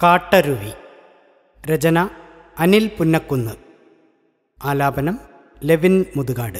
കാട്ടരുവി രചന അനിൽ പുന്നക്കുന്ന് ആലാപനം ലെവിൻ മുതുകാട്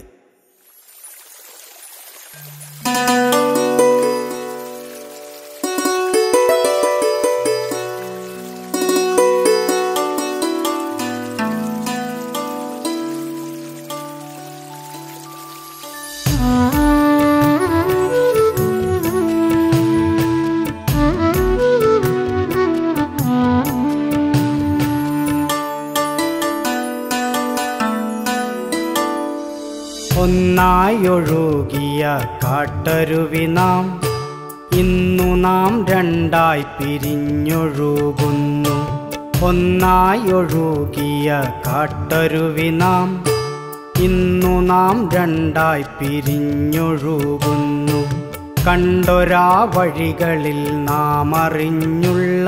ഒന്നായൊഴുകിയ കാട്ടരുവി നാം ഇന്നു നാം രണ്ടായി പിരിഞ്ഞൊഴുകുന്നു ഒന്നായൊഴുകിയ കാട്ടരുവി നാം ഇന്നു നാം രണ്ടായി പിരിഞ്ഞൊഴുകുന്നു കണ്ടൊരാ വഴികളിൽ നാം അറിഞ്ഞുള്ള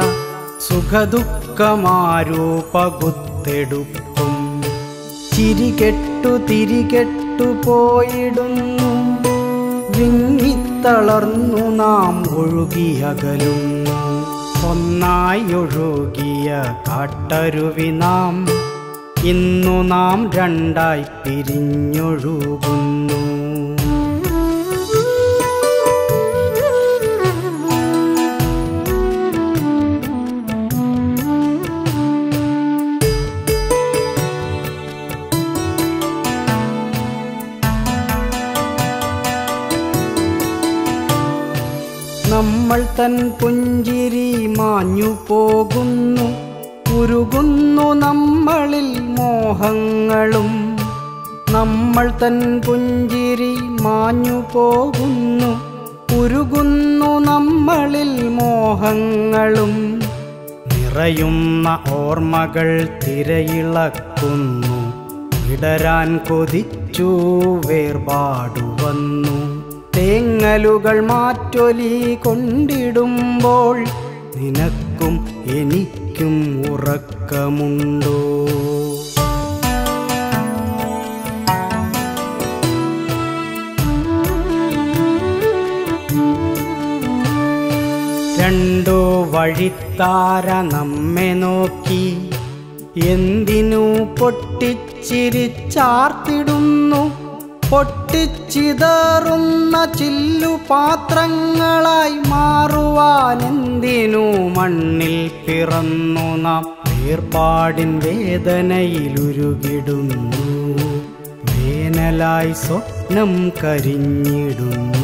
സുഖദുഃഖമാരൂപകുത്തെടുക്കും ചിരികെട്ടു തിരികെട്ടു പോയിടുന്നു വിങ്ങിത്തളർന്നു നാം ഒഴുകിയകലുന്നു ഒന്നായി ഒഴുകിയ കാട്ടരുവി നാം ഇന്നു നാം രണ്ടായി പിരിഞ്ഞൊഴുകുന്നു നമ്മൾ തൻ പുഞ്ചിരി മാഞ്ഞു പോകുന്നു ഉരുകുന്നു നമ്മളിൽ മോഹങ്ങളും നമ്മൾ തൻ പുഞ്ചിരി മാഞ്ഞു പോകുന്നു ഉരുകുന്നു നമ്മളിൽ മോഹങ്ങളും നിറയുന്ന ഓർമ്മകൾ തിരയിളക്കുന്നു വിടരാൻ കൊതിച്ചു വേർപാടു വന്നു തേങ്ങലുകൾ മാറ്റൊലി കൊണ്ടിടുമ്പോൾ നിനക്കും എനിക്കും ഉറക്കമുണ്ടോ രണ്ടു വഴിത്താര നമ്മെ നോക്കി എന്തിനു പൊട്ടിച്ചിരിച്ചാർത്തിടുന്നു പൊട്ടിച്ചിതറുന്ന ചില്ലു പാത്രങ്ങളായി മാറുവാൻ എന്തിനു മണ്ണിൽ പിറന്നു നാം വേർപാടിൻ വേദനയിലുരുകിടുന്നു വേനലായി സ്വപ്നം കരിഞ്ഞിടുന്നു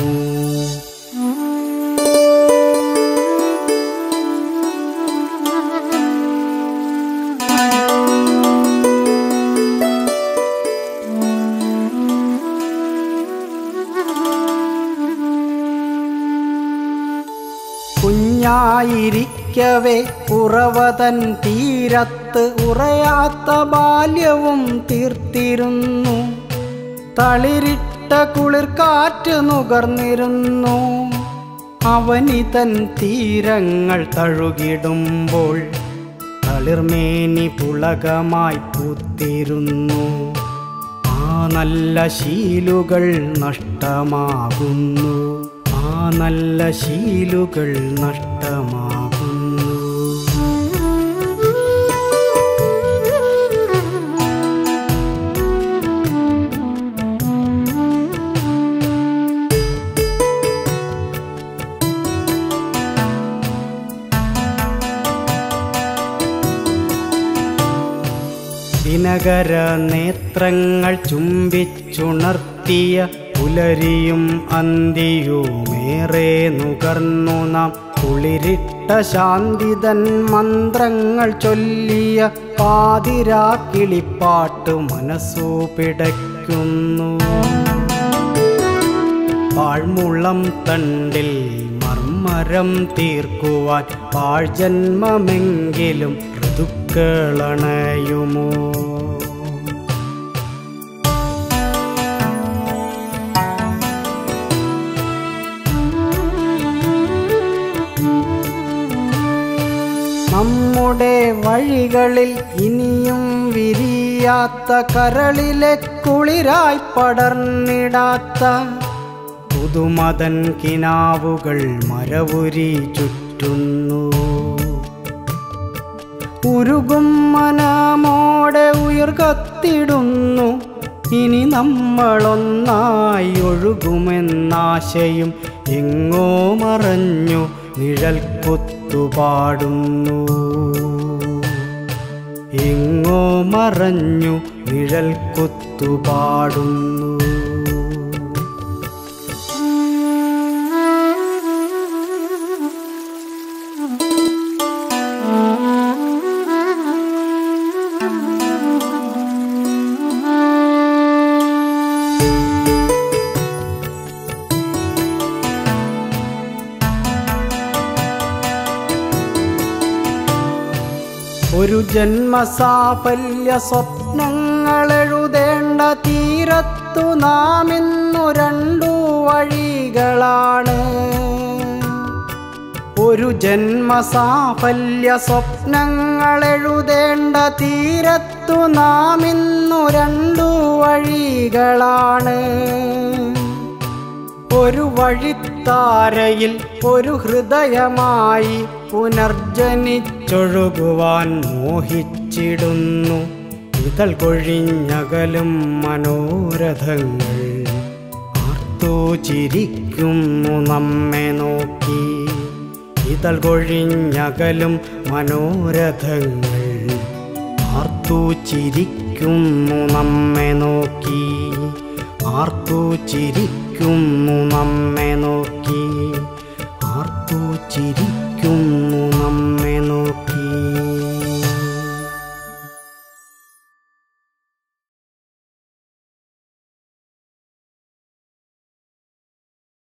കുഞ്ഞായിരിക്കവേ ഉറവതൻ തീരത്ത് ഉറയാത്ത ബാല്യവും തീർത്തിരുന്നു തളിരിട്ട കുളിർക്കാറ്റ് നുകർന്നിരുന്നു അവനിതൻ തീരങ്ങൾ തഴുകിടുമ്പോൾ തളിർമേനി പുളകമായി പൂത്തിരുന്നു ആ നല്ല ശീലുകൾ നഷ്ടമാകുന്നു ആ നല്ല ശീലുകൾ നഷ്ടമാകുന്നു ദിനകര നേത്രങ്ങൾ ചുംബിച്ചുണർത്തിയ പുലരിയും അന്തിയുമേറെ നുകർന്നു നാം കുളിരിട്ട ശാന്തിതൻ മന്ത്രങ്ങൾ ചൊല്ലിയ പാതിരാ കിളിപ്പാട്ട് മനസ്സു പിടയ്ക്കുന്നു പാഴ്മുളം തണ്ടിൽ മർമ്മരം തീർക്കുവാൻ പാഴ്ജന്മമെങ്കിലും ഋതുക്കളണയുമോ നമ്മുടെ വഴികളിൽ ഇനിയും വിരിയാത്ത കരളിലെ കുളിരായി പടർന്നിടാത്ത പുതുമതൻ കിനാവുകൾ മരവുരി ചുറ്റുന്നു ഉരുകും മനമോടെ ഉയർകത്തിടുന്നു ഇനി നമ്മളൊന്നായി ഒഴുകുമെന്നാശയും എങ്ങോ മറഞ്ഞു നിഴൽ കുത്തുപാടുന്നു എങ്ങോ മറഞ്ഞു നിഴൽ കുത്തുപാടുന്നു ഒരു ജന്മസാഫല്യ സ്വപ്നങ്ങൾ എഴുതേണ്ട തീരത്തു നാം ഇന്നു രണ്ടു വഴികളാണ് ഒരു ജന്മസാഫല്യ സ്വപ്നങ്ങൾ എഴുതേണ്ട തീരത്തു നാം ഇന്നു രണ്ടു വഴികളാണ് ഒരു വഴിത്താരയിൽ ഒരു ഹൃദയമായി പുനർജനിച്ചൊഴുകുവാൻ മോഹിച്ചിടുന്നു ഇതൾ കൊഴിഞ്ഞകലും മനോരഥങ്ങൾ ആർത്തു ചിരിക്കുന്നു നമ്മെ നോക്കി ഇതൾ കൊഴിഞ്ഞകലും മനോരഥങ്ങൾ ആർത്തു ചിരിക്കുന്നു നമ്മെ നോക്കി ആർത്തു ചിരിക്കുന്നു നമ്മെ നോക്കി